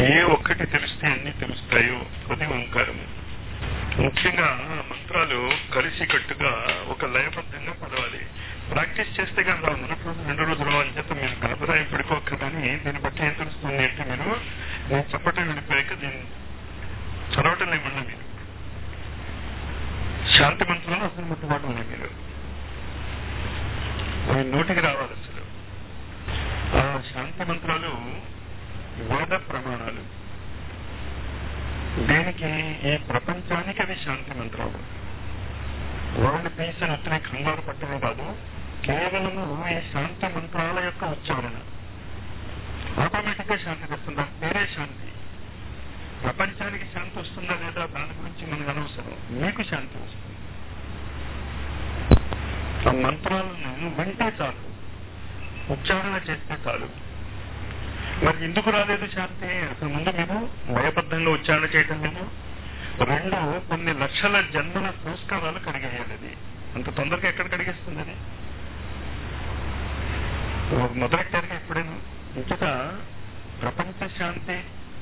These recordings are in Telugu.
ఏ ఒక్కటి తెలిస్తే అన్ని తెలుస్తాయో అది ఓంకారము ముఖ్యంగా మంత్రాలు కలిసి కట్టుగా ఒక లయబద్ధంగా పడవాలి ప్రాక్టీస్ చేస్తే కనుక మొదటి రోజు రెండు రోజులు అని చెప్పి మీరు గణపరాయం పడిపోక్కదని దీన్ని బట్టి ఏం తెలుస్తుంది అంటే మీరు నేను చెప్పటం వెళ్ళిపోయాక దీన్ని చదవటం లేమన్నా మీరు శాంతి మంత్రాలు అసలు ముట్టుబాటు ఉన్నాయి మీరు అవి నోటికి రావాలి అసలు ఆ శాంతి మంత్రాలు వేద ప్రమాణాలు దేనికి ఈ ప్రపంచానికి అవి శాంతి మంత్రాలు వరల్డ్ పీస్ అని అతనే కంగారు పట్టమే కాదు కేవలము ఈ శాంతి మంత్రాల యొక్క ఉచ్చారణ ఆటోమేటిక్ గా శాంతి వస్తుందా వేరే శాంతి ప్రపంచానికి శాంతి వస్తుందా లేదా దాని గురించి మనకు అనవసరం మీకు శాంతి వస్తుంది ఆ మంత్రాలను వింటే చాలు ఉచ్చారణ చేస్తే చాలు మరి ఎందుకు రాలేదు శాంతి అసలు ముందు మేము భయబద్ధంగా ఉచ్చారణ చేయటం లేదు రెండు కొన్ని లక్షల జన్మల సంస్కారాలు కడిగేయాలి అది అంత తొందరగా ఎక్కడ కడిగేస్తుంది అది మొదలెట్టారు ఎప్పుడైనా ఇంకట ప్రపంచ శాంతి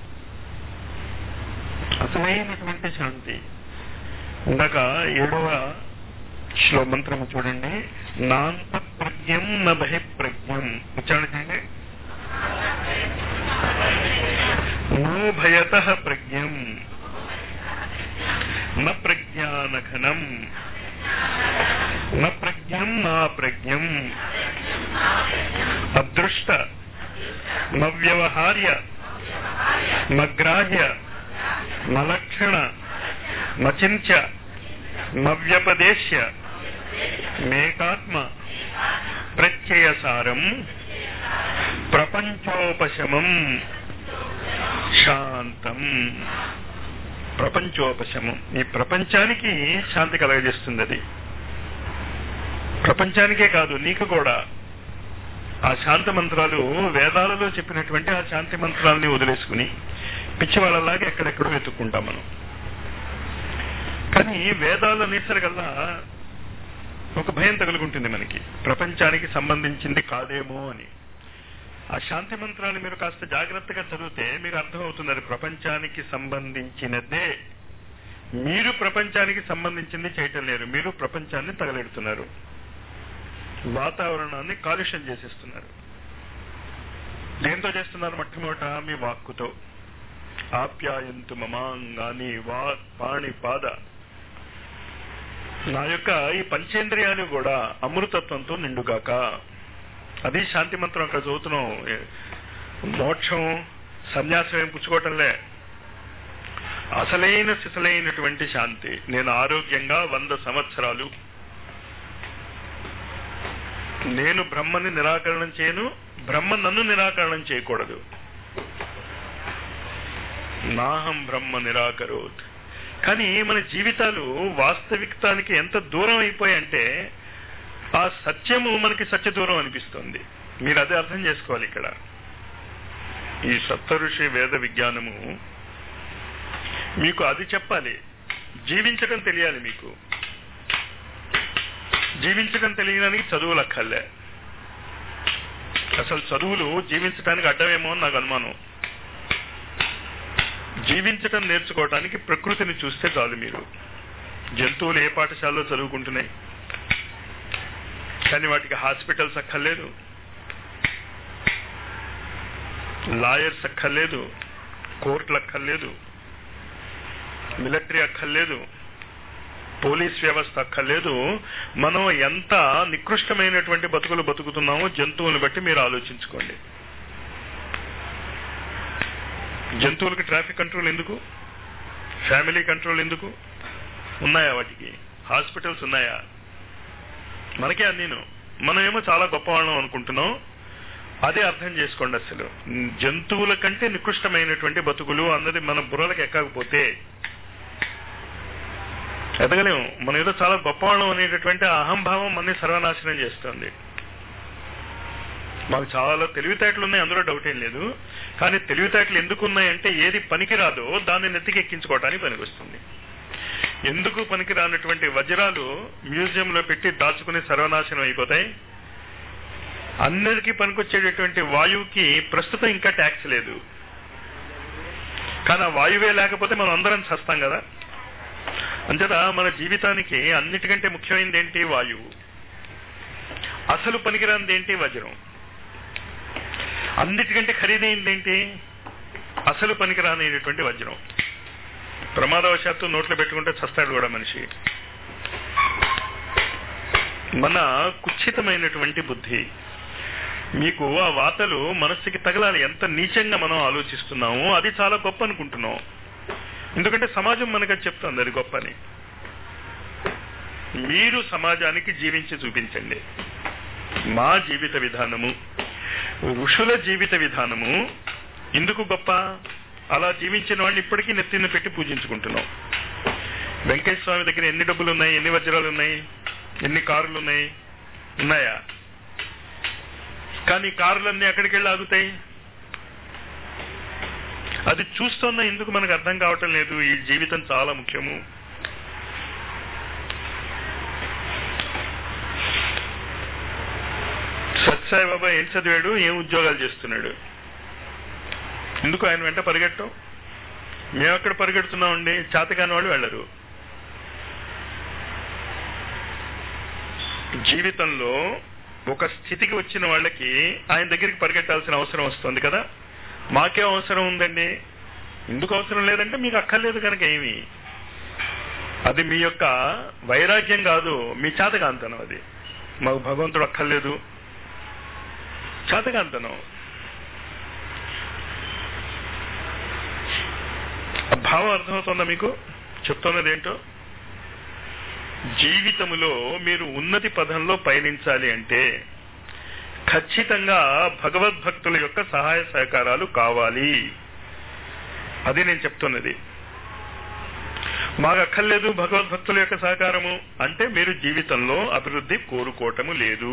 అసలైనటువంటి శాంతి ఇందాక ఏడవ శ్లో మంత్రం చూడండి నాంత ప్రజ్ఞం న బహిప్రజ్ఞం ఉచ్చారణ చేయండి నో భయత ప్రజ్ఞం న ప్రజ్ఞానఘనం న ప్రజ్ఞం నా ప్రజ్ఞం అదృష్ట మవ్యవహార్య మగ్రాహ్య మలక్షణ మచించ మవ్యపదేశ్య మేకాత్మ ప్రత్యయసారం ప్రపంచోపశమం శాంతం ప్రపంచోపశమం ఈ ప్రపంచానికి శాంతి కలగజేస్తుంది అది ప్రపంచానికే కాదు నీకు కూడా ఆ శాంతి మంత్రాలు వేదాలలో చెప్పినటువంటి ఆ శాంతి మంత్రాలని వదిలేసుకుని పిచ్చివాళ్ళలాగా ఎక్కడెక్కడో వెతుక్కుంటాం మనం కానీ వేదాలు అనేసరికల్లా ఒక భయం తగులుకుంటుంది మనకి ప్రపంచానికి సంబంధించింది కాదేమో అని ఆ శాంతి మంత్రాలు మీరు కాస్త జాగ్రత్తగా చదివితే మీకు అర్థమవుతుంది అది ప్రపంచానికి సంబంధించినదే మీరు ప్రపంచానికి సంబంధించింది చేయటం లేరు మీరు ప్రపంచాన్ని తగలెడుతున్నారు వాతావరణాన్ని కాలుష్యం చేసేస్తున్నారు దేంతో చేస్తున్నారు మొట్టమొదట మీ వాక్కుతో ఆప్యాయంతు మమాంగాని వా పాణి పాద నా యొక్క ఈ పంచేంద్రియాలు కూడా అమృతత్వంతో నిండుగాక అది శాంతి మంత్రం అక్కడ చదువుతున్నాం మోక్షం సన్యాసం ఏం పుచ్చుకోవటంలే అసలైన సిసలైనటువంటి శాంతి నేను ఆరోగ్యంగా వంద సంవత్సరాలు నేను బ్రహ్మని నిరాకరణం చేయను బ్రహ్మ నన్ను నిరాకరణం చేయకూడదు నాహం బ్రహ్మ నిరాకరోత్ కానీ మన జీవితాలు వాస్తవికతానికి ఎంత దూరం అయిపోయాయంటే ఆ సత్యము మనకి సత్య దూరం అనిపిస్తుంది మీరు అదే అర్థం చేసుకోవాలి ఇక్కడ ఈ సప్తఋషి వేద విజ్ఞానము మీకు అది చెప్పాలి జీవించడం తెలియాలి మీకు జీవించడం తెలియడానికి చదువులు అక్కర్లే అసలు చదువులు జీవించడానికి అడ్డమేమో అని నాకు అనుమానం జీవించటం నేర్చుకోవడానికి ప్రకృతిని చూస్తే చాలు మీరు జంతువులు ఏ పాఠశాలలో చదువుకుంటున్నాయి కానీ వాటికి హాస్పిటల్స్ అక్కర్లేదు లాయర్స్ అక్కర్లేదు కోర్టులు అక్కర్లేదు మిలిటరీ అక్కర్లేదు పోలీస్ వ్యవస్థ అక్కర్లేదు మనం ఎంత నికృష్టమైనటువంటి బతుకులు బతుకుతున్నామో జంతువులను బట్టి మీరు ఆలోచించుకోండి జంతువులకి ట్రాఫిక్ కంట్రోల్ ఎందుకు ఫ్యామిలీ కంట్రోల్ ఎందుకు ఉన్నాయా వాటికి హాస్పిటల్స్ ఉన్నాయా మనకే నేను మనమేమో చాలా గొప్పవాళ్ళం అనుకుంటున్నాం అదే అర్థం చేసుకోండి అసలు జంతువుల కంటే నికృష్టమైనటువంటి బతుకులు అన్నది మన బుర్రలకు ఎక్కకపోతే ఎదగలేము మనం ఏదో చాలా గొప్పవాళ్ళం అనేటటువంటి అహంభావం మనని సర్వనాశనం చేస్తుంది మాకు చాలా తెలివితేటలు ఉన్నాయి అందులో డౌట్ ఏం లేదు కానీ తెలివితేటలు ఎందుకు ఉన్నాయంటే ఏది పనికిరాదో దాన్ని నెత్తికి ఎక్కించుకోవడానికి పనికొస్తుంది ఎందుకు పనికిరానటువంటి వజ్రాలు మ్యూజియంలో పెట్టి దాచుకుని సర్వనాశనం అయిపోతాయి అందరికీ పనికొచ్చేటటువంటి వాయువుకి ప్రస్తుతం ఇంకా ట్యాక్స్ లేదు కానీ ఆ వాయువే లేకపోతే మనం అందరం చస్తాం కదా అంచేత మన జీవితానికి అన్నిటికంటే ముఖ్యమైనది ఏంటి వాయువు అసలు పనికిరానిది ఏంటి వజ్రం అన్నిటికంటే ఖరీదైనది ఏంటి అసలు పనికిరానిటువంటి వజ్రం ప్రమాదవశాత్తు నోట్లో పెట్టుకుంటే చస్తాడు కూడా మనిషి మన కుచ్చితమైనటువంటి బుద్ధి మీకు ఆ వాతలు మనస్సుకి తగలాలి ఎంత నీచంగా మనం ఆలోచిస్తున్నామో అది చాలా గొప్ప అనుకుంటున్నాం ఎందుకంటే సమాజం మనకు అది చెప్తుంది అది గొప్పని మీరు సమాజానికి జీవించి చూపించండి మా జీవిత విధానము ఋషుల జీవిత విధానము ఎందుకు గొప్ప అలా జీవించిన వాడిని ఇప్పటికీ నెత్తిన పెట్టి పూజించుకుంటున్నాం వెంకటేశ్వర స్వామి దగ్గర ఎన్ని డబ్బులు ఉన్నాయి ఎన్ని వజ్రాలు ఉన్నాయి ఎన్ని కార్లు ఉన్నాయి ఉన్నాయా కానీ కార్లన్నీ ఎక్కడికి వెళ్ళి ఆగుతాయి అది చూస్తున్నా ఎందుకు మనకు అర్థం కావటం లేదు ఈ జీవితం చాలా ముఖ్యము సత్సాయి బాబా ఏం చదివాడు ఏం ఉద్యోగాలు చేస్తున్నాడు ఎందుకు ఆయన వెంట పరిగెట్టం మేము అక్కడ పరిగెడుతున్నామండి చేతకాని వాళ్ళు వెళ్ళరు జీవితంలో ఒక స్థితికి వచ్చిన వాళ్ళకి ఆయన దగ్గరికి పరిగెట్టాల్సిన అవసరం వస్తుంది కదా మాకే అవసరం ఉందండి ఎందుకు అవసరం లేదంటే మీకు అక్కర్లేదు కనుక ఏమి అది మీ యొక్క వైరాగ్యం కాదు మీ చేతకాంతనం అది మాకు భగవంతుడు అక్కర్లేదు చేతకాంతనం ఆ భావం అర్థమవుతుందా మీకు చెప్తున్నది ఏంటో జీవితములో మీరు ఉన్నతి పదంలో పయనించాలి అంటే ఖచ్చితంగా భగవద్భక్తుల యొక్క సహాయ సహకారాలు కావాలి అది నేను చెప్తున్నది మాకు అక్కర్లేదు భగవద్భక్తుల యొక్క సహకారము అంటే మీరు జీవితంలో అభివృద్ధి కోరుకోవటము లేదు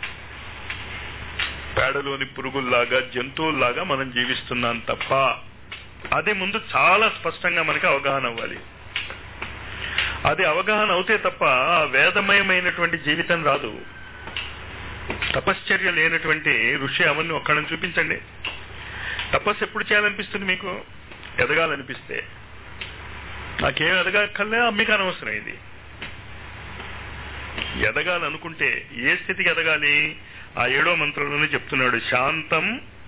పేడలోని పురుగుల్లాగా జంతువుల్లాగా మనం జీవిస్తున్నాం తప్ప అది ముందు చాలా స్పష్టంగా మనకి అవగాహన అవ్వాలి అది అవగాహన అవుతే తప్ప ఆ వేదమయమైనటువంటి జీవితం రాదు తపశ్చర్య లేనటువంటి ఋషి అవన్నీ ఒక్కడని చూపించండి తపస్సు ఎప్పుడు చేయాలనిపిస్తుంది మీకు ఎదగాలనిపిస్తే నాకేం ఎదగక్కర్లే మీకు అనవసరం ఇది ఎదగాలనుకుంటే ఏ స్థితికి ఎదగాలి ఆ ఏడో మంత్రంలోనే చెప్తున్నాడు శాంతం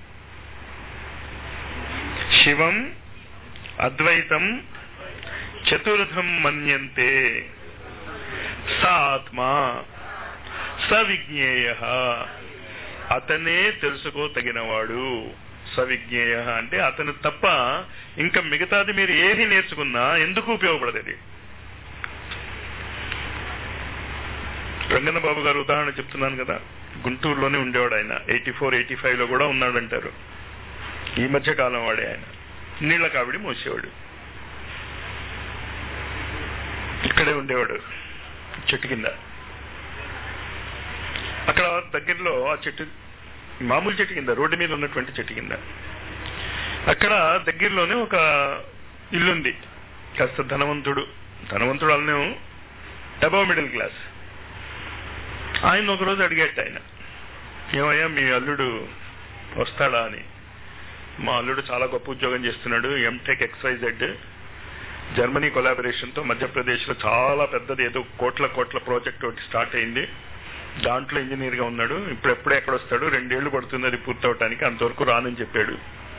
శివం అద్వైతం చతుర్థం మన్యంతే సాత్మా సవిజ్ఞేయ అతనే తెలుసుకోతగినవాడు సవిజ్ఞేయ అంటే అతను తప్ప ఇంకా మిగతాది మీరు ఏది నేర్చుకున్నా ఎందుకు ఉపయోగపడదు అది రంగన్న బాబు గారు ఉదాహరణ చెప్తున్నాను కదా గుంటూరులోనే ఉండేవాడు ఆయన ఎయిటీ ఫోర్ ఎయిటీ ఫైవ్ లో కూడా ఉన్నాడంటారు ఈ మధ్య కాలం వాడే ఆయన నీళ్ల కావిడి మోసేవాడు ఇక్కడే ఉండేవాడు చెట్టు కింద అక్కడ దగ్గరలో ఆ చెట్టు మామూలు చెట్టు కింద రోడ్డు మీద ఉన్నటువంటి చెట్టు కింద అక్కడ దగ్గరలోనే ఒక ఇల్లుంది కాస్త ధనవంతుడు ధనవంతుడు అన్నీ అబౌవ్ మిడిల్ క్లాస్ ఆయన ఒకరోజు అడిగేట ఆయన ఏమయ్యా మీ అల్లుడు వస్తాడా అని మా అల్లుడు చాలా గొప్ప ఉద్యోగం చేస్తున్నాడు ఎంటెక్ ఎక్స్వైజెడ్ జర్మనీ కొలాబరేషన్ తో మధ్యప్రదేశ్ లో చాలా పెద్దది ఏదో కోట్ల కోట్ల ప్రాజెక్ట్ ఒకటి స్టార్ట్ అయింది దాంట్లో ఇంజనీర్ గా ఉన్నాడు ఇప్పుడు ఎప్పుడే ఎక్కడ వస్తాడు రెండేళ్లు పడుతుంది అది పూర్తవటానికి అంతవరకు రానని చెప్పాడు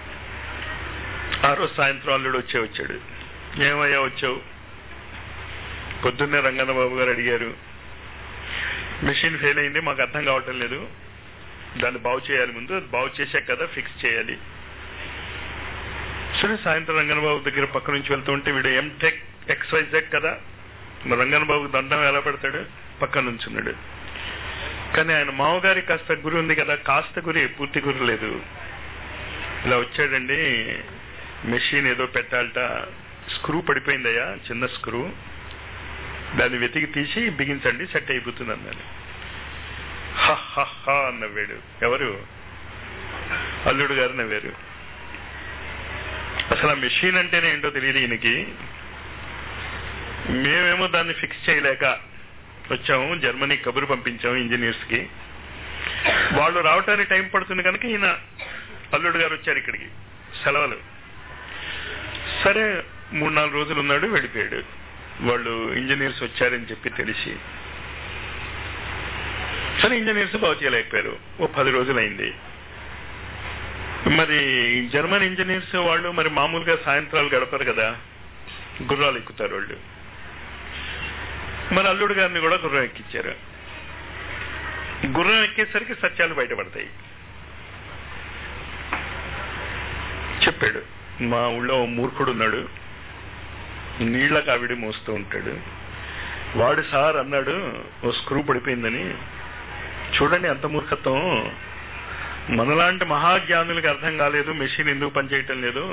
ఆ రోజు సాయంత్రం అల్లుడు వచ్చే వచ్చాడు ఏమయ్యా వచ్చావు పొద్దున్నే రంగన్న బాబు గారు అడిగారు మెషిన్ ఫెయిల్ అయింది మాకు అర్థం కావటం లేదు దాన్ని బాగు చేయాలి ముందు అది బాగు చేశాక కదా ఫిక్స్ చేయాలి సరే సాయంత్రం రంగనబాబు దగ్గర పక్క నుంచి వెళ్తూ ఉంటే వీడు ఎంటెక్ ఎక్స్వైజెడ్ కదా మరి రంగనబాబు దండం ఎలా పెడతాడు పక్కన నుంచున్నాడు కానీ ఆయన మామగారి కాస్త గురి ఉంది కదా కాస్త గురి పూర్తి గురి లేదు ఇలా వచ్చాడండి మెషిన్ ఏదో పెట్టాలట స్క్రూ పడిపోయిందయ్యా చిన్న స్క్రూ దాన్ని వెతికి తీసి బిగించండి సెట్ అయిపోతుంది అన్నాడు హ నవ్వాడు ఎవరు అల్లుడు గారు నవ్వారు అసలు ఆ మెషిన్ అంటేనే ఏంటో తెలియదు ఈయనకి మేమేమో దాన్ని ఫిక్స్ చేయలేక వచ్చాము జర్మనీ కబురు పంపించాము ఇంజనీర్స్ కి వాళ్ళు రావటానికి టైం పడుతుంది కనుక ఈయన అల్లుడు గారు వచ్చారు ఇక్కడికి సెలవులు సరే మూడు నాలుగు రోజులు ఉన్నాడు వెళ్ళిపోయాడు వాళ్ళు ఇంజనీర్స్ వచ్చారని చెప్పి తెలిసి సరే ఇంజనీర్స్ బాగు చేయలేకపోయారు ఓ పది రోజులు అయింది మరి జర్మన్ ఇంజనీర్స్ వాళ్ళు మరి మామూలుగా సాయంత్రాలు గడపరు కదా గుర్రాలు ఎక్కుతారు వాళ్ళు మరి అల్లుడు గారిని కూడా గుర్రం ఎక్కించారు గుర్రం ఎక్కేసరికి సత్యాలు బయటపడతాయి చెప్పాడు మా ఊళ్ళో ఓ మూర్ఖుడు ఉన్నాడు నీళ్ల కావిడి మోస్తూ ఉంటాడు వాడు సార్ అన్నాడు ఓ స్క్రూ పడిపోయిందని చూడండి ఎంత మూర్ఖత్వం మనలాంటి మహాజ్ఞానులకు అర్థం కాలేదు మెషిన్ ఎందుకు పనిచేయటం లేదు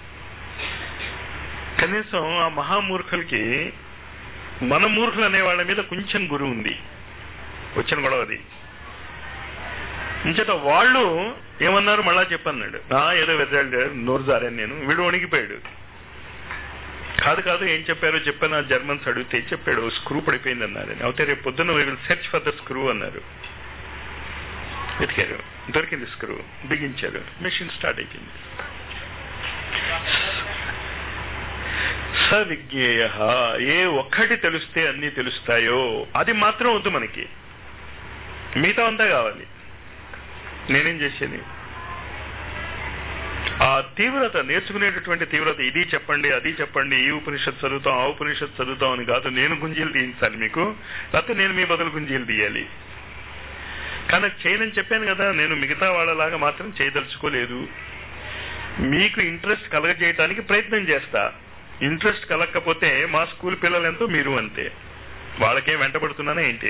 కనీసం ఆ మహామూర్ఖులకి మన మూర్ఖులు అనే వాళ్ళ మీద కొంచెం గురువు ఉంది వచ్చిన గొడవ అది ఇంచేత వాళ్ళు ఏమన్నారు మళ్ళా చెప్పన్నాడు ఆ ఏదో వెదరాడు నోరు జారాను నేను వీడు వణికిపోయాడు కాదు కాదు ఏం చెప్పారో చెప్పాను ఆ జర్మన్స్ అడిగితే చెప్పాడు స్క్రూ పడిపోయింది అన్నారు అయితే రేపు పొద్దున్న will search for the screw అన్నారు వెతికారు దొరికింది స్క్రూ బిగించారు మెషిన్ స్టార్ట్ అయిపోయింది సవిజ్ఞేయ ఏ ఒక్కటి తెలిస్తే అన్ని తెలుస్తాయో అది మాత్రం వద్దు మనకి మిగతా అంతా కావాలి నేనేం చేసేది ఆ తీవ్రత నేర్చుకునేటటువంటి తీవ్రత ఇది చెప్పండి అది చెప్పండి ఈ ఉపనిషత్ చదువుతాం ఆ ఉపనిషత్ చదువుతాం అని కాదు నేను గుంజీలు తీయించాలి మీకు లేకపోతే నేను మీ బదులు గుంజీలు తీయాలి కానీ చేయనని చెప్పాను కదా నేను మిగతా వాళ్ళలాగా మాత్రం చేయదలుచుకోలేదు మీకు ఇంట్రెస్ట్ కలగజేయటానికి ప్రయత్నం చేస్తా ఇంట్రెస్ట్ కలగకపోతే మా స్కూల్ పిల్లలు ఎంతో మీరు అంతే వాళ్ళకేం వెంటబడుతున్నానా ఏంటి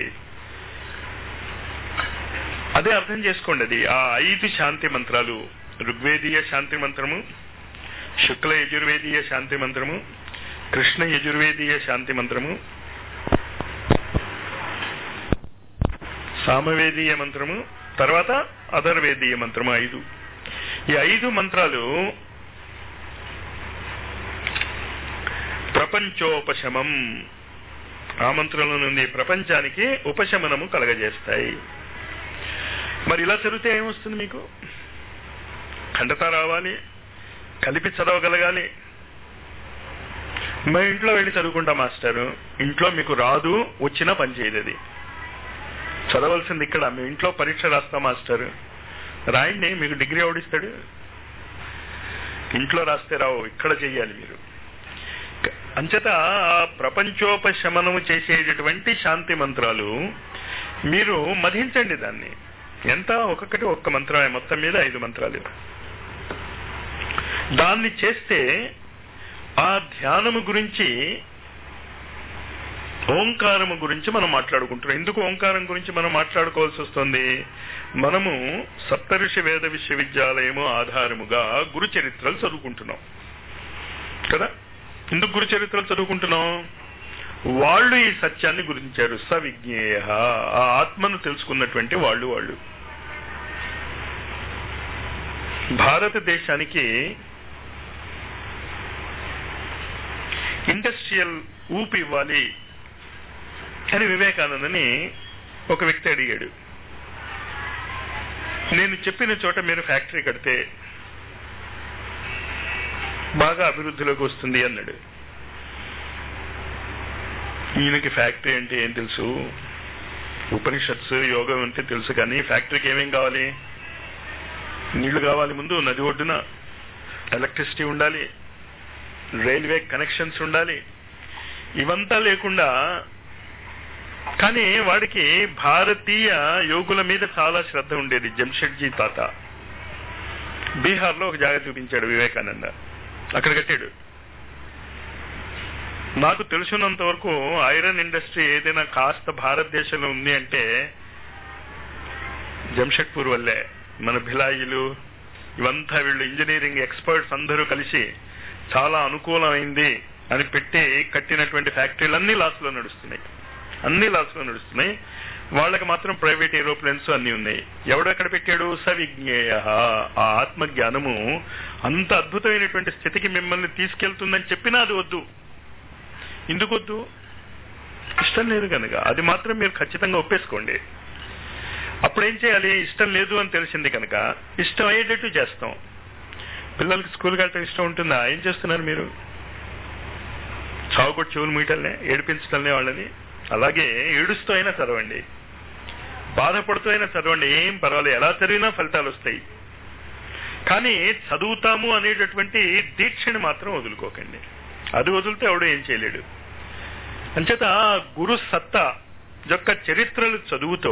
అదే అర్థం చేసుకోండి అది ఆ ఐదు శాంతి మంత్రాలు ఋగ్వేదీయ శాంతి మంత్రము శుక్ల యజుర్వేదీయ శాంతి మంత్రము కృష్ణ యజుర్వేదీయ శాంతి మంత్రము సామవేదీయ మంత్రము తర్వాత అధర్వేదీయ మంత్రము ఐదు ఈ ఐదు మంత్రాలు ప్రపంచోపశమం ఆ మంత్రంలో నుండి ప్రపంచానికి ఉపశమనము కలగజేస్తాయి మరి ఇలా చదివితే ఏమొస్తుంది మీకు ఖండత రావాలి కలిపి చదవగలగాలి మా ఇంట్లో వెళ్ళి చదువుకుంటా మాస్టారు ఇంట్లో మీకు రాదు వచ్చినా పని చేయదు అది చదవలసింది ఇక్కడ మీ ఇంట్లో పరీక్ష రాస్తా మాస్టర్ రాయండి మీకు డిగ్రీ ఓడిస్తాడు ఇంట్లో రాస్తే రావు ఇక్కడ చెయ్యాలి మీరు అంచేత ఆ ప్రపంచోపశమనము చేసేటటువంటి శాంతి మంత్రాలు మీరు మధించండి దాన్ని ఎంత ఒక్కొక్కటి ఒక్క మంత్రమే మొత్తం మీద ఐదు మంత్రాలు దాన్ని చేస్తే ఆ ధ్యానము గురించి ఓంకారము గురించి మనం మాట్లాడుకుంటున్నాం ఎందుకు ఓంకారం గురించి మనం మాట్లాడుకోవాల్సి వస్తుంది మనము సప్తఋషి వేద విశ్వవిద్యాలయము ఆధారముగా గురు చరిత్రలు చదువుకుంటున్నాం కదా ఎందుకు గురు చరిత్రలు చదువుకుంటున్నాం వాళ్ళు ఈ సత్యాన్ని గురించారు సవిజ్ఞేయ ఆ ఆత్మను తెలుసుకున్నటువంటి వాళ్ళు వాళ్ళు భారతదేశానికి ఇండస్ట్రియల్ ఊపి ఇవ్వాలి అని వివేకానందని ఒక వ్యక్తి అడిగాడు నేను చెప్పిన చోట మీరు ఫ్యాక్టరీ కడితే బాగా అభివృద్ధిలోకి వస్తుంది అన్నాడు ఈయనకి ఫ్యాక్టరీ అంటే ఏం తెలుసు ఉపనిషత్స్ యోగం అంటే తెలుసు కానీ ఫ్యాక్టరీకి ఏమేం కావాలి నీళ్లు కావాలి ముందు నది ఒడ్డున ఎలక్ట్రిసిటీ ఉండాలి రైల్వే కనెక్షన్స్ ఉండాలి ఇవంతా లేకుండా కానీ వాడికి భారతీయ యోగుల మీద చాలా శ్రద్ధ ఉండేది జంషెడ్జీ తాత బీహార్లో ఒక జాగా చూపించాడు వివేకానంద అక్కడ కట్టాడు నాకు తెలిసినంత వరకు ఐరన్ ఇండస్ట్రీ ఏదైనా కాస్త భారతదేశంలో ఉంది అంటే జంషెడ్పూర్ వల్లే మన భిలాయిలు ఇవంతా వీళ్ళు ఇంజనీరింగ్ ఎక్స్పర్ట్స్ అందరూ కలిసి చాలా అనుకూలమైంది అని పెట్టి కట్టినటువంటి ఫ్యాక్టరీలు అన్ని లాస్ లో నడుస్తున్నాయి అన్ని లాస్ లో నడుస్తున్నాయి వాళ్ళకి మాత్రం ప్రైవేట్ ఏరోప్లేన్స్ అన్ని ఉన్నాయి ఎవడెక్కడ పెట్టాడు సవిజ్ఞేయ ఆ ఆత్మ జ్ఞానము అంత అద్భుతమైనటువంటి స్థితికి మిమ్మల్ని తీసుకెళ్తుందని చెప్పినా అది వద్దు ఎందుకు వద్దు ఇష్టం లేదు కనుక అది మాత్రం మీరు ఖచ్చితంగా ఒప్పేసుకోండి అప్పుడు ఏం చేయాలి ఇష్టం లేదు అని తెలిసింది కనుక ఇష్టం అయ్యేటట్టు చేస్తాం పిల్లలకి స్కూల్కి వెళ్ళటం ఇష్టం ఉంటుందా ఏం చేస్తున్నారు మీరు చావుకొట్టి చెవులు మీటల్నే ఏడిపించటంలే వాళ్ళని అలాగే ఏడుస్తూ అయినా చదవండి బాధపడుతూ అయినా చదవండి ఏం పర్వాలేదు ఎలా చదివినా ఫలితాలు వస్తాయి కానీ చదువుతాము అనేటటువంటి దీక్షని మాత్రం వదులుకోకండి అది వదిలితే ఎవడు ఏం చేయలేడు అంచేత గురు సత్తా యొక్క చరిత్రలు చదువుతో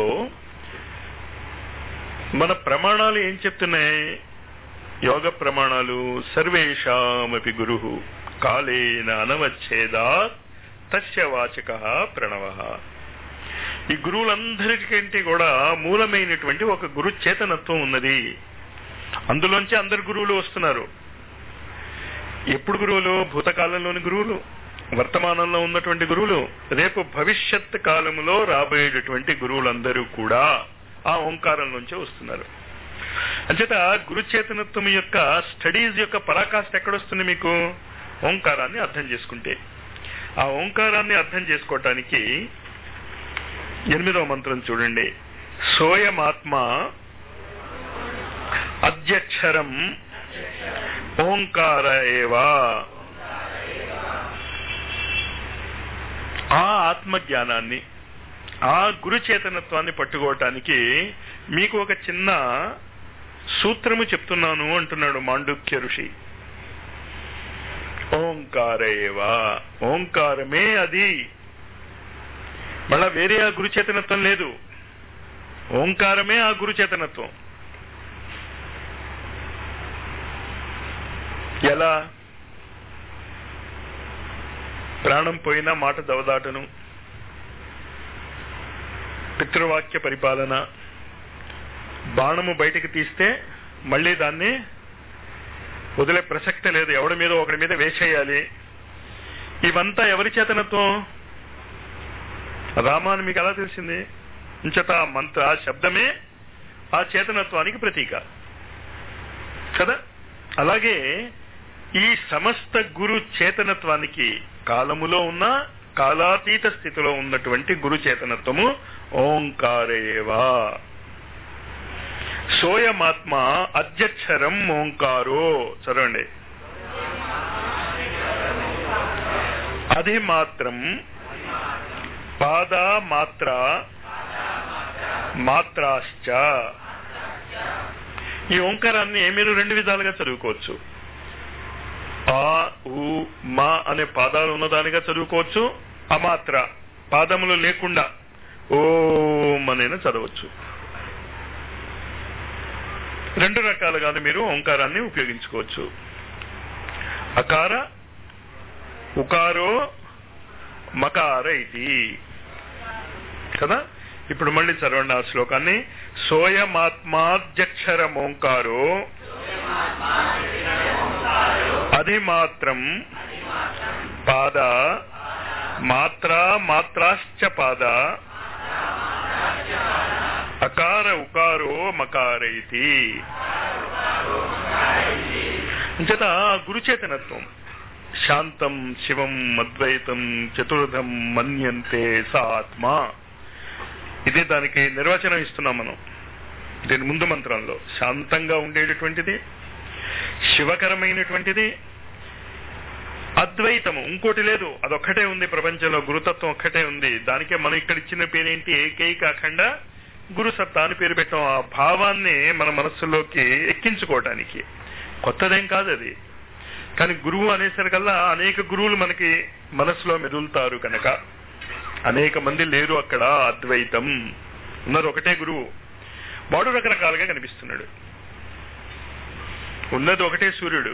మన ప్రమాణాలు ఏం చెప్తున్నాయి యోగ ప్రమాణాలు సర్వేషామపి గురు కాలేన అనవచ్ఛేదా తస్య వాచక ప్రణవ ఈ గురువులందరికంటే కూడా మూలమైనటువంటి ఒక గురు చేతనత్వం ఉన్నది అందులోంచి అందరు గురువులు వస్తున్నారు ఎప్పుడు గురువులు భూతకాలంలోని గురువులు వర్తమానంలో ఉన్నటువంటి గురువులు రేపు భవిష్యత్ కాలంలో రాబోయేటటువంటి గురువులందరూ కూడా ఆ ఓంకారం నుంచే వస్తున్నారు అంచేత గురు చేతనత్వం యొక్క స్టడీస్ యొక్క పరాకాష్ట ఎక్కడొస్తుంది మీకు ఓంకారాన్ని అర్థం చేసుకుంటే ఆ ఓంకారాన్ని అర్థం చేసుకోవటానికి ఎనిమిదవ మంత్రం చూడండి సోయమాత్మ అధ్యక్షరం ఓంకార ఏవా ఆ ఆత్మజ్ఞానాన్ని ఆ గురు చేతనత్వాన్ని పట్టుకోవటానికి మీకు ఒక చిన్న సూత్రము చెప్తున్నాను అంటున్నాడు మాండుక్య ఋషి ఓంకారేవా ఓంకారమే అది మళ్ళా వేరే ఆ గురు చేతనత్వం లేదు ఓంకారమే ఆ గురు చేతనత్వం ఎలా ప్రాణం పోయినా మాట దవదాటను పితృవాక్య పరిపాలన బాణము బయటకు తీస్తే మళ్ళీ దాన్ని వదిలే ప్రసక్తే లేదు ఎవడి మీద ఒకడి మీద వేసేయాలి ఇవంతా ఎవరి చేతనత్వం రామాని మీకు ఎలా తెలిసింది ఇంచట ఆ మంత్ర ఆ శబ్దమే ఆ చేతనత్వానికి ప్రతీక కదా అలాగే ఈ సమస్త గురు చేతనత్వానికి కాలములో ఉన్న కాలాతీత స్థితిలో ఉన్నటువంటి గురు చేతనత్వము ఓంకారేవా సోయమాత్మ అధ్యక్షరం ఓంకారో చదవండి అది మాత్రం పాద మాత్ర మాత్రాశ్చ ఈ ఓంకారాన్ని మీరు రెండు విధాలుగా చదువుకోవచ్చు ఆ ఉ మా అనే పాదాలు ఉన్నదానిగా చదువుకోవచ్చు అమాత్ర పాదములు లేకుండా ఓం అనైనా చదవచ్చు రెండు రకాలుగా మీరు ఓంకారాన్ని ఉపయోగించుకోవచ్చు అకార ఉకారో మకార ఇది కదా ఇప్పుడు మళ్ళీ చదవండి ఆ శ్లోకాన్ని సోయమాత్మాధ్యక్షరం ఓంకారో అది మాత్రం పాద మాత్రా మాత్రాశ్చ పాద అకార ఉకారో మకార ఇది అంచేత గురుచేతనత్వం శాంతం శివం అద్వైతం చతుర్థం మన్యంతే స ఆత్మ ఇదే దానికి నిర్వచనం ఇస్తున్నాం మనం దీని ముందు మంత్రంలో శాంతంగా ఉండేటటువంటిది శివకరమైనటువంటిది అద్వైతము ఇంకోటి లేదు అదొక్కటే ఉంది ప్రపంచంలో గురుతత్వం ఒక్కటే ఉంది దానికే మనం ఇక్కడ ఇచ్చిన పేరేంటి ఏకైక అఖండ గురు సత్తా అని పేరు పెట్టాం ఆ భావాన్ని మన మనస్సులోకి ఎక్కించుకోవటానికి కొత్తదేం కాదు అది కానీ గురువు అనేసరికల్లా అనేక గురువులు మనకి మనసులో మెదులుతారు కనుక అనేక మంది లేరు అక్కడ అద్వైతం ఉన్నారు ఒకటే గురువు వాడు రకరకాలుగా కనిపిస్తున్నాడు ఉన్నది ఒకటే సూర్యుడు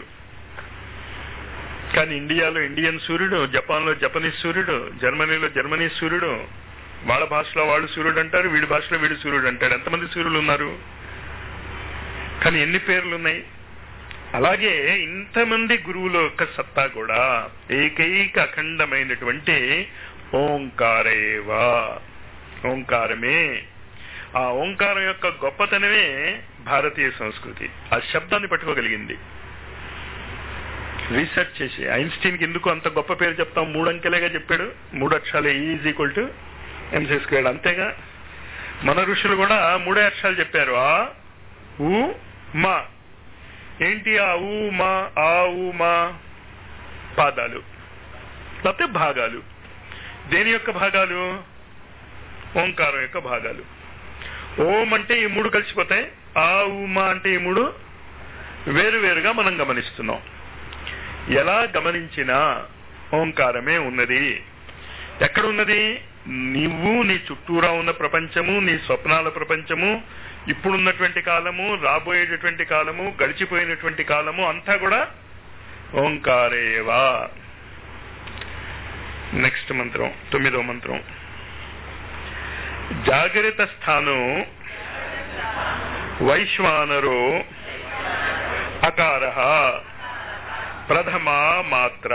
కానీ ఇండియాలో ఇండియన్ సూర్యుడు జపాన్ లో జపనీస్ సూర్యుడు జర్మనీలో జర్మనీస్ సూర్యుడు వాళ్ళ భాషలో వాళ్ళు సూర్యుడు అంటారు వీడి భాషలో వీడు సూర్యుడు అంటాడు ఎంతమంది సూర్యులు ఉన్నారు కానీ ఎన్ని పేర్లు ఉన్నాయి అలాగే ఇంతమంది గురువుల యొక్క సత్తా కూడా ఏకైక అఖండమైనటువంటి ఓంకారేవా ఓంకారమే ఆ ఓంకారం యొక్క గొప్పతనమే భారతీయ సంస్కృతి ఆ శబ్దాన్ని పట్టుకోగలిగింది రీసెర్చ్ చేసి ఐన్స్టీన్ కి ఎందుకు అంత గొప్ప పేరు చెప్తాం మూడు అంకెలేగా చెప్పాడు మూడు అక్షరాలు is equal to MC squared అంతేగా మన ఋషులు కూడా మూడే అక్షరాలు చెప్పారు ఆ ఉ మా ఏంటి ఆ ఊ మా ఆ ఊ మా పాదాలు లేకపోతే భాగాలు దేని యొక్క భాగాలు ఓంకారం యొక్క భాగాలు ఓం అంటే ఈ మూడు కలిసిపోతాయి ఆ ఉమా అంటే ఈ మూడు వేరువేరుగా మనం గమనిస్తున్నాం ఎలా గమనించినా ఓంకారమే ఉన్నది ఎక్కడ ఉన్నది నువ్వు నీ చుట్టూరా ఉన్న ప్రపంచము నీ స్వప్నాల ప్రపంచము ఇప్పుడున్నటువంటి కాలము రాబోయేటటువంటి కాలము గడిచిపోయినటువంటి కాలము అంతా కూడా ఓంకారేవా నెక్స్ట్ మంత్రం తొమ్మిదో మంత్రం జాగరిత స్థానం వైశ్వానరో అకార ప్రథమా మాత్ర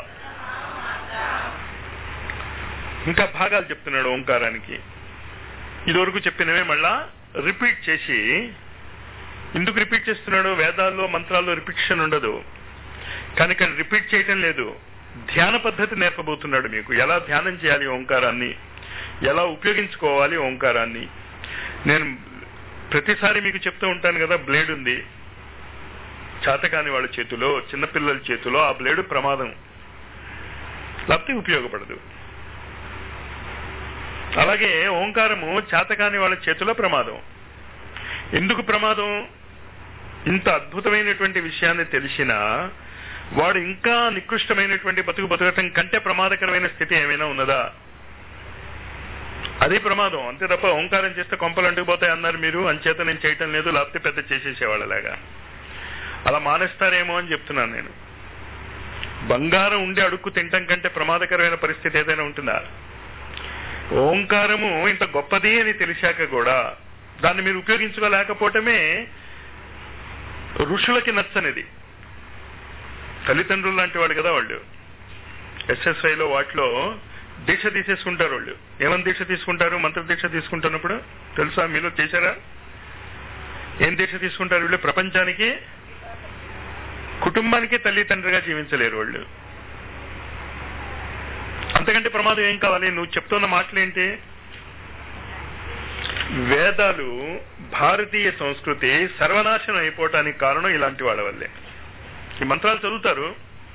ఇంకా భాగాలు చెప్తున్నాడు ఓంకారానికి ఇదివరకు చెప్పినవే మళ్ళా రిపీట్ చేసి ఎందుకు రిపీట్ చేస్తున్నాడు వేదాల్లో మంత్రాల్లో రిపీషన్ ఉండదు కానీ ఇక్కడ రిపీట్ చేయటం లేదు ధ్యాన పద్ధతి నేర్పబోతున్నాడు మీకు ఎలా ధ్యానం చేయాలి ఓంకారాన్ని ఎలా ఉపయోగించుకోవాలి ఓంకారాన్ని నేను ప్రతిసారి మీకు చెప్తూ ఉంటాను కదా బ్లేడ్ ఉంది చేతకాని వాళ్ళ చేతిలో చిన్నపిల్లల చేతిలో ఆ బ్లేడ్ ప్రమాదం లేకపోతే ఉపయోగపడదు అలాగే ఓంకారము చేతకాని వాళ్ళ చేతిలో ప్రమాదం ఎందుకు ప్రమాదం ఇంత అద్భుతమైనటువంటి విషయాన్ని తెలిసినా వాడు ఇంకా నికృష్టమైనటువంటి బతుకు బతకటం కంటే ప్రమాదకరమైన స్థితి ఏమైనా ఉన్నదా అది ప్రమాదం అంతే తప్ప ఓంకారం చేస్తే కొంపలు అంటుకుపోతాయి అన్నారు మీరు అంచేత నేను చేయటం లేదు లేకపోతే పెద్ద చేసేసేవాళ్ళలాగా అలా మానేస్తారేమో అని చెప్తున్నాను నేను బంగారం ఉండి అడుక్కు తినటం కంటే ప్రమాదకరమైన పరిస్థితి ఏదైనా ఉంటుందా ఓంకారము ఇంత గొప్పది అని తెలిసాక కూడా దాన్ని మీరు ఉపయోగించుకోలేకపోవటమే ఋషులకి నచ్చనిది తల్లిదండ్రులు లాంటి వాడు కదా వాళ్ళు ఎస్ఎస్ఐలో వాటిలో దీక్ష తీసేసుకుంటారు వాళ్ళు ఏమని దీక్ష తీసుకుంటారు మంత్ర దీక్ష తీసుకుంటున్నప్పుడు తెలుసా మీలో చేశారా ఏం దీక్ష తీసుకుంటారు వీళ్ళు ప్రపంచానికి కుటుంబానికి తల్లి తండ్రిగా జీవించలేరు వాళ్ళు అంతకంటే ప్రమాదం ఏం కావాలి నువ్వు చెప్తున్న మాటలేంటి వేదాలు భారతీయ సంస్కృతి సర్వనాశనం అయిపోవటానికి కారణం ఇలాంటి వాళ్ళ వల్లే ఈ మంత్రాలు చదువుతారు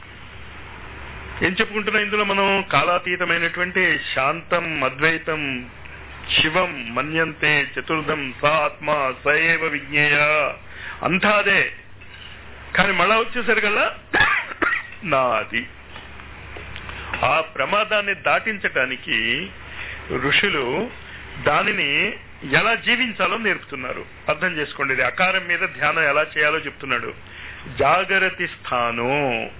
ఏం చెప్పుకుంటున్నా ఇందులో మనం కాలాతీతమైనటువంటి శాంతం అద్వైతం శివం మన్యంతే చతుర్థం స ఆత్మ సయేవ విజ్ఞేయ అంతా అదే కానీ మళ్ళా వచ్చేసరికల్లా నాది ఆ ప్రమాదాన్ని దాటించటానికి ఋషులు దానిని ఎలా జీవించాలో నేర్పుతున్నారు అర్థం చేసుకోండి ఇది అకారం మీద ధ్యానం ఎలా చేయాలో చెప్తున్నాడు జాగరతి స్థానం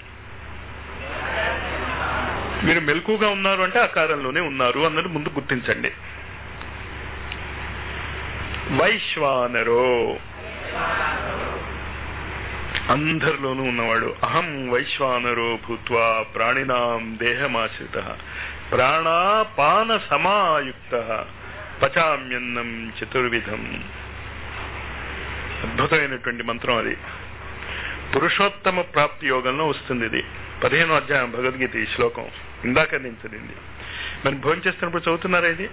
మీరు మెలకుగా ఉన్నారు అంటే అకారంలోనే ఉన్నారు అన్నది ముందు గుర్తించండి వైశ్వానరో అందరిలోనూ ఉన్నవాడు అహం వైశ్వానరో భూత్వా ప్రాణినాం దేహమాశ్రిత ప్రాణాపాన సమాయుక్త పచామ్యన్నం చతుర్విధం అద్భుతమైనటువంటి మంత్రం అది పురుషోత్తమ ప్రాప్తి యోగంలో వస్తుంది ఇది పదిహేను అధ్యాయం భగవద్గీత ఈ శ్లోకం ఇందాక నేను చదివింది మరి భోజనం చేస్తున్నప్పుడు చదువుతున్నారా ఇది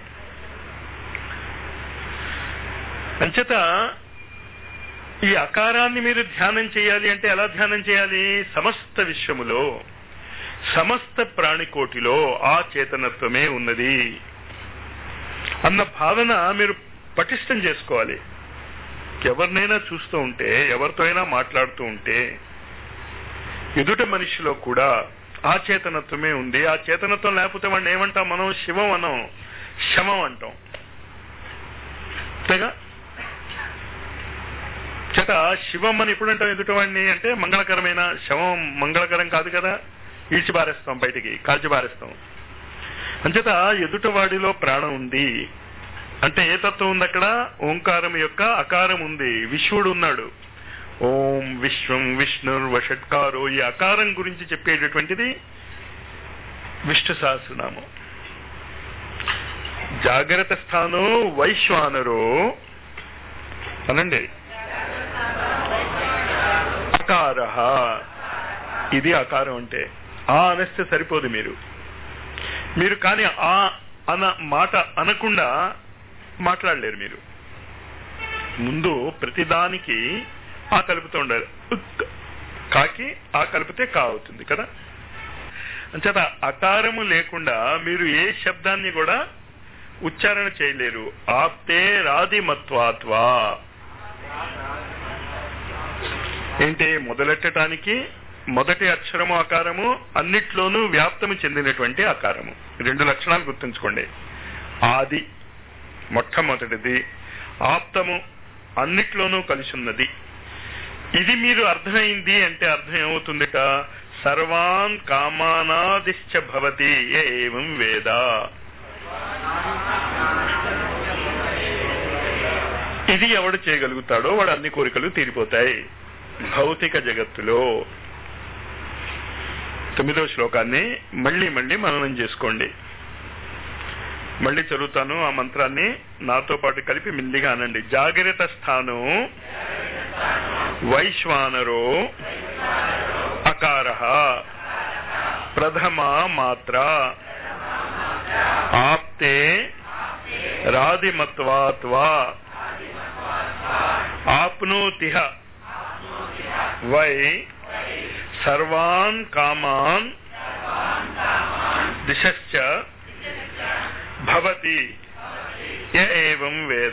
అంచేత ఈ అకారాన్ని మీరు ధ్యానం చేయాలి అంటే ఎలా ధ్యానం చేయాలి సమస్త విశ్వములో సమస్త ప్రాణికోటిలో ఆ చేతనత్వమే ఉన్నది అన్న భావన మీరు పటిష్టం చేసుకోవాలి ఎవరినైనా చూస్తూ ఉంటే ఎవరితో అయినా మాట్లాడుతూ ఉంటే ఎదుట మనిషిలో కూడా ఆ చేతనత్వమే ఉంది ఆ చేతనత్వం లేకపోతే వాడిని ఏమంటాం మనం శివం అనం శమం అంటాం అంతేగా చేత శివం అని ఎప్పుడు అంటాం ఎదుటివాడిని అంటే మంగళకరమైన శవం మంగళకరం కాదు కదా ఈడ్చి బారేస్తాం బయటికి కాల్చి బారేస్తాం అంచేత ఎదుటివాడిలో ప్రాణం ఉంది అంటే ఏ తత్వం ఉంది అక్కడ ఓంకారం యొక్క అకారం ఉంది విశ్వడు ఉన్నాడు ఓం విశ్వం విష్ణుర్ వషట్కారో ఈ అకారం గురించి చెప్పేటటువంటిది విష్ణు సహస్రనామం జాగ్రత్త స్థానం వైశ్వానరో అనండి అకార ఇది అకారం అంటే ఆ అనేస్తే సరిపోదు మీరు మీరు కానీ ఆ అన్న మాట అనకుండా మాట్లాడలేరు మీరు ముందు ప్రతిదానికి ఆ కలుపుతూ ఉండాలి ఉక్. కాకి ఆ కలిపితే కా అవుతుంది కదా అంచేత అకారము లేకుండా మీరు ఏ శబ్దాన్ని కూడా ఉచ్చారణ చేయలేరు ఆప్తే రాదిమత్వాత్వా ఏంటి మొదలెట్టడానికి మొదటి అక్షరము ఆకారము అన్నిట్లోనూ వ్యాప్తము చెందినటువంటి ఆకారము రెండు లక్షణాలు గుర్తుంచుకోండి ఆది మొట్టమొదటిది ఆప్తము అన్నిట్లోనూ కలిసి ఉన్నది ఇది మీరు అర్థమైంది అంటే అర్థం ఏమవుతుందిట సర్వాన్ కామానాదిశ్చ భవతి ఏం వేద ఇది ఎవడు చేయగలుగుతాడో వాడు అన్ని కోరికలు తీరిపోతాయి భౌతిక జగత్తులో తొమ్మిదవ శ్లోకాన్ని మళ్ళీ మళ్ళీ మననం చేసుకోండి మళ్ళీ చదువుతాను ఆ మంత్రాన్ని నాతో పాటు కలిపి మిల్లిగా అనండి జాగ్రత్త స్థానం వైశ్వానరో అకార ప్రథమ మాత్ర ఆప్తే రాదిమత్వాత్వా ఆప్నోతిహ వై సర్వాన్ కామాన్ దిశశ్చ భవతి య ఏవం వేద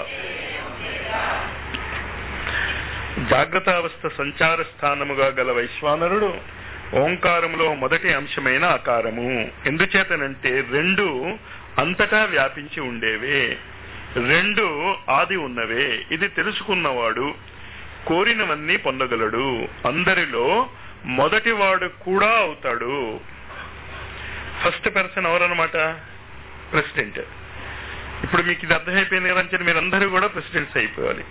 జాగ్రత్తావస్థ సంచార స్థానముగా గల వైశ్వానరుడు ఓంకారములో మొదటి అంశమైన ఆకారము ఎందుచేతనంటే రెండు అంతటా వ్యాపించి ఉండేవే రెండు ఆది ఉన్నవే ఇది తెలుసుకున్నవాడు కోరినవన్నీ పొందగలడు అందరిలో మొదటివాడు కూడా అవుతాడు ఫస్ట్ పర్సన్ ఎవరన్నమాట ప్రెసిడెంట్ ఇప్పుడు మీకు ఇది అర్థమైపోయింది కదా అంటే మీరందరూ కూడా ప్రెసిడెంట్స్ అయిపోవాలి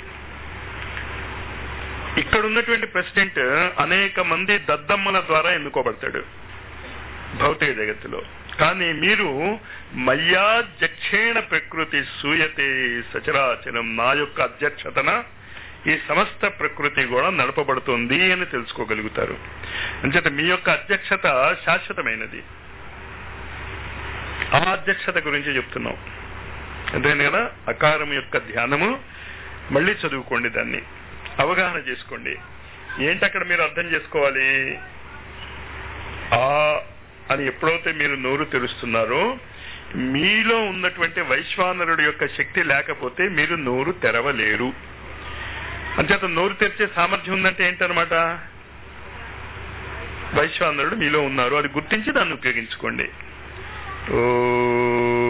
ఇక్కడ ఉన్నటువంటి ప్రెసిడెంట్ అనేక మంది దద్దమ్మల ద్వారా ఎన్నుకోబడతాడు భౌతిక జగత్తులో కానీ మీరు మయ్యాధ్యక్షేణ ప్రకృతి సూయతే సచరాచరం నా యొక్క అధ్యక్షతన ఈ సమస్త ప్రకృతి కూడా నడపబడుతుంది అని తెలుసుకోగలుగుతారు అంచేత మీ యొక్క అధ్యక్షత శాశ్వతమైనది ఆ అధ్యక్షత గురించి చెప్తున్నాం అదే కదా అకారం యొక్క ధ్యానము మళ్ళీ చదువుకోండి దాన్ని అవగాహన చేసుకోండి ఏంటి అక్కడ మీరు అర్థం చేసుకోవాలి ఆ అని ఎప్పుడైతే మీరు నోరు తెరుస్తున్నారో మీలో ఉన్నటువంటి వైశ్వానరుడు యొక్క శక్తి లేకపోతే మీరు నోరు తెరవలేరు అంచేత నోరు తెరిచే సామర్థ్యం ఉందంటే ఏంటనమాట వైశ్వానరుడు మీలో ఉన్నారు అది గుర్తించి దాన్ని ఉపయోగించుకోండి ఓ